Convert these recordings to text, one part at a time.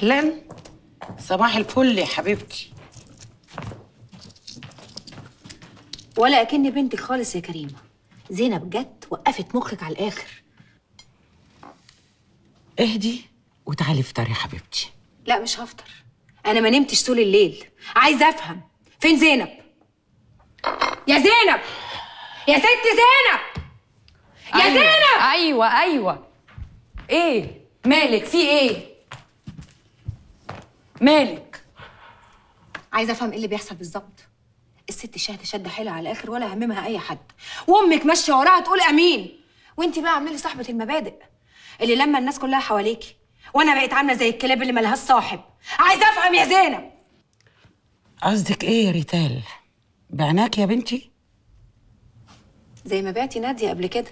اهلا صباح الفل يا حبيبتي ولا اكني بنتك خالص يا كريمه زينب جت وقفت مخك على الاخر اهدي وتعالي افطري يا حبيبتي لا مش هفطر انا ما نمتش طول الليل عايزه افهم فين زينب يا زينب يا ست زينب يا أيوة. زينب ايوه ايوه ايه مالك في ايه مالك عايزه افهم ايه اللي بيحصل بالظبط الست شهد شد حيلها على الاخر ولا هممها اي حد وامك ماشيه وراها تقول امين وانت بقى عامله لي صاحبه المبادئ اللي لما الناس كلها حواليكي وانا بقيت عامله زي الكلاب اللي ملهاش صاحب عايزه افهم يا زينب قصدك ايه يا ريتال بعناك يا بنتي زي ما بعتي ناديه قبل كده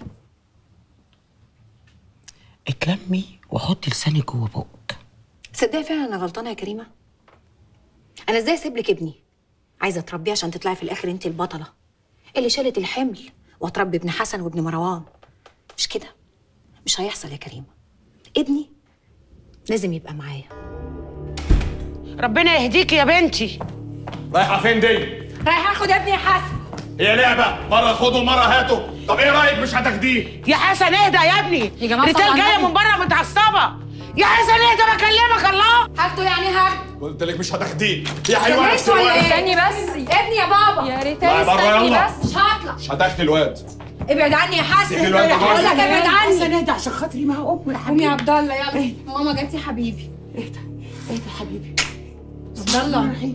اتلمي وحطي لسانك جوه بقك تصدقي فعلا انا غلطانه يا كريمه انا ازاي اسيب لك ابني عايزه تربيه عشان تطلعي في الاخر انت البطله اللي شالت الحمل وتربي ابن حسن وابن مروان مش كده مش هيحصل يا كريمه ابني لازم يبقى معايا ربنا يهديكي يا بنتي رايحه فين دي؟ رايح اخد ابني يا حسن هي لعبه مره خده مره هاته طب ايه رايك مش هتاخديه؟ يا حسن اهدى يا ابني يا جماعة ريتال صلوا على جايه النبي. من بره متعصبه يا حسن اهدى بكلمك الله هاخده يعني هاخده قلت لك مش هتاخديه يا حيوان جنيت ولا ايه؟ استني بس ابني يا بابا يا ريت لا، بره استني يلا. بس مش هطلع مش هتاخدي الواد ابعد عني يا حسن سيبي الواد ده بقول لك جوه. ابعد عني حسن اهدى عشان خاطري ما هو امه يا قوم يا حبيبي عبد الله يلا ماما جت يا حبيبي اهدى اهدى يا حبيبي عبد الله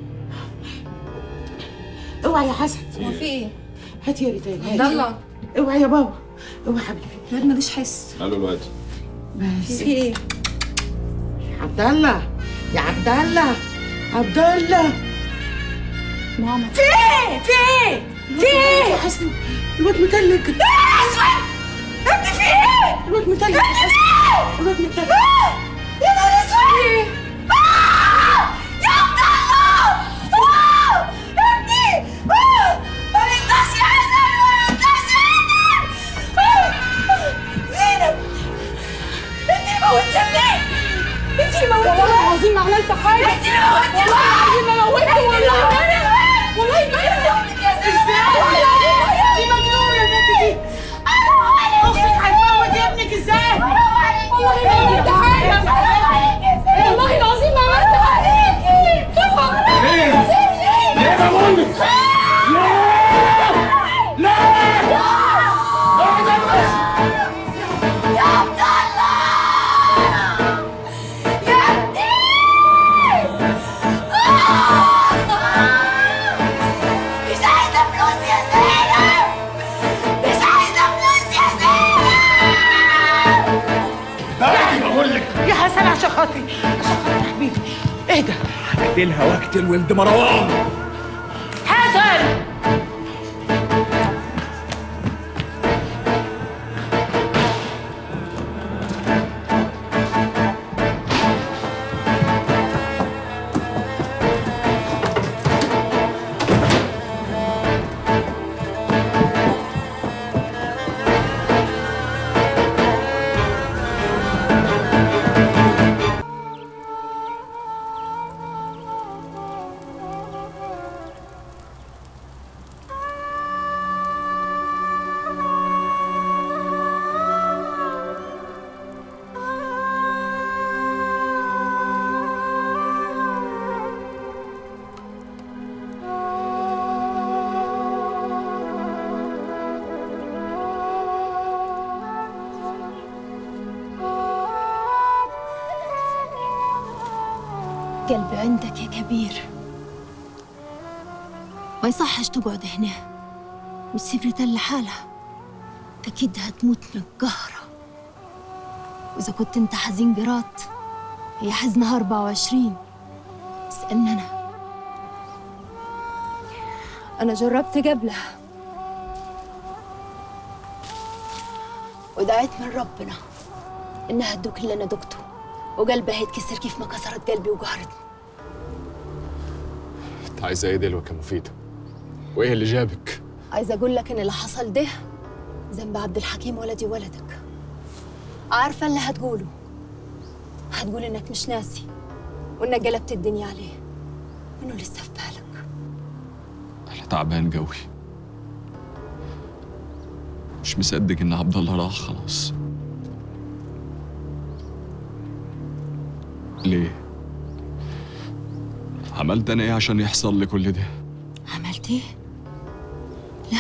اوعى يا حسن هو في ايه؟ هاتي يا ريتال عبد الله اوعى يا بابا اوعى يا حبيبي الواد ملوش حس قالوا الواد بس في ايه؟ عبد الله يا عبد الله عبد الله ماما في ايه؟ في ايه؟ في ايه؟ يا حسن الواد متلج يا اسود ابني في ايه؟ الواد متلج ابني في ايه؟ الواد متلج يا نهار اسود آه! يا عبد الله آه! ابني آه! ما بينطقش يا حسن ما بينطقش يا حسن آه! زينب انت اللي موتت ابني انت اللي موتت والله العظيم ما عملت حاجه انت اللي موتت والله العظيم ما موتت والله والله ما موتك يا زينب دي مجنونه البنت دي اختك هتموت ابنك ازاي والله ما عملت حاجه والله العظيم ما عملت حاجه ليه؟ ليه بقول لك؟ يا عبد الله يا ابني مش عايزه فلوس يا زينب مش عايزه فلوس يا زينب تعالي بقول لك يا حسن عشان خاطري عشان خاطري يا حبيبي اهدى اقتلها واقتل ولد مروان حسن قلبي عندك يا كبير ما يصحش تقعد هنا وتسيب ريتال لحالها أكيد هتموت من القهرة وإذا كنت أنت حزين جرات هي حزنها 24 اسألني أنا أنا جربت قبلها ودعيت من ربنا إنها تدوك اللي أنا دقته وقلبها يتكسر كيف ما كسرت قلبي وقهرتني انت عايزه ايه دلوقتي يا مفيده؟ وايه اللي جابك؟ عايزة أقول لك إن اللي حصل ده ذنب عبد الحكيم ولدي ولدك عارفة اللي هتقوله هتقول إنك مش ناسي وإنك قلبت الدنيا عليه وإنه لسه في بالك انا تعبان قوي مش مصدق ان عبد الله راح خلاص ليه عملت انا ايه عشان يحصل لي كل ده عملت ايه؟ لا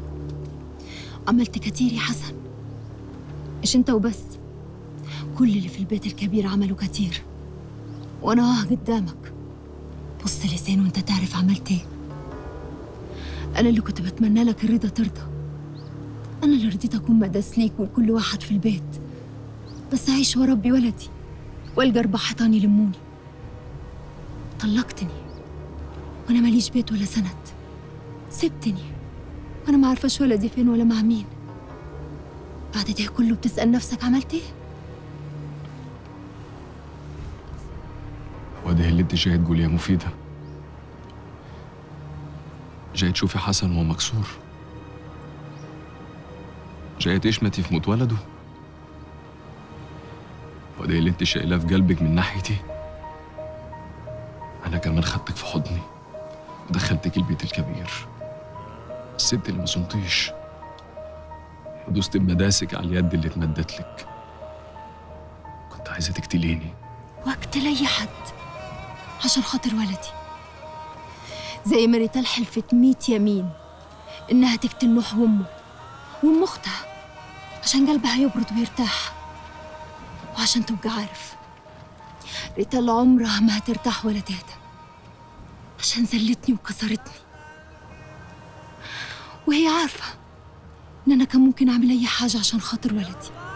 عملت كتير يا حسن مش انت وبس كل اللي في البيت الكبير عملوا كتير وانا اه قدامك بص لسان وانت تعرف عملت ايه انا اللي كنت بتمنى لك الرضا ترضى انا اللي رضيت اكون مداس ليك ولكل واحد في البيت بس اعيش واربي ولدي والقى اربع حيطان يلموني طلقتني وانا ماليش بيت ولا سند سبتني وانا ما عارفاش ولدي فين ولا مع مين بعد ده كله بتسأل نفسك عملت ايه؟ هو ده اللي انت جاي تقول يا مفيدة جاي تشوفي حسن وهو مكسور جاي تشمتي في موت ولده هو ده اللي انت شايلاه في قلبك من ناحيتي انا كمان خدتك في حضني ودخلتك البيت الكبير الست اللي ما صنتيش ودوست بمداسك على اليد اللي اتمدت لك كنت عايزة تقتليني واقتل اي حد عشان خاطر ولدي زي ما ريتال حلفت ميت يمين انها تقتل نوح وامه وام اختها عشان قلبها يبرد ويرتاح وعشان تبقى عارف ريتال عمرها ما هترتاح ولا تهدى عشان زلتني وكسرتني وهي عارفة إن أنا كان ممكن أعمل أي حاجة عشان خاطر ولدي